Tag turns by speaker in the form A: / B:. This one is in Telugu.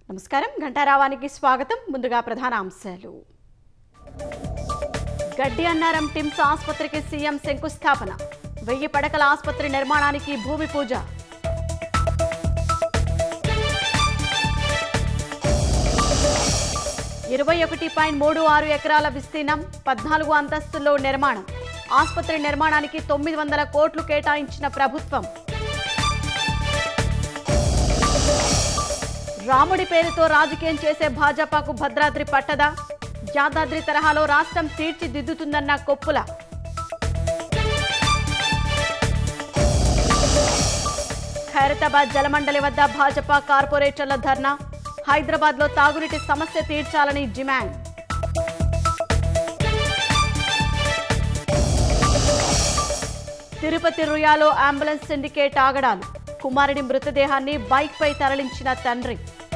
A: నమస్కారం ఘంటారావానికి స్వాగతం ముందుగా ప్రధాన అంశాలు గడ్డి అన్నారం టిమ్స్ ఆసుపత్రికి సీఎం శంకుస్థాపన వెయ్యి పడకల ఆసుపత్రి నిర్మాణానికి భూమి పూజ ఇరవై ఒకటి పాయింట్ మూడు ఆరు ఎకరాల విస్తీర్ణం పద్నాలుగు అంతస్తుల్లో నిర్మాణం ఆసుపత్రి నిర్మాణానికి తొమ్మిది వందల కోట్లు కేటాయించిన ప్రభుత్వం రాముడి పేరుతో రాజకీయం చేసే భాజపాకు భద్రాద్రి పట్టదా యాదాద్రి తరహాలో రాష్ట్రం తీర్చిదిద్దుతుందన్న కొప్పుల ఖైరతాబాద్ జలమండలి వద్ద భాజపా కార్పొరేటర్ల ధర్నా హైదరాబాద్లో తాగునీటి సమస్య తీర్చాలని డిమాండ్ తిరుపతి రుయాలో అంబులెన్స్ సిండికేట్ ఆగడాలు కుమారుడి మృతదేహాన్ని బైక్పై తరలించిన తండ్రి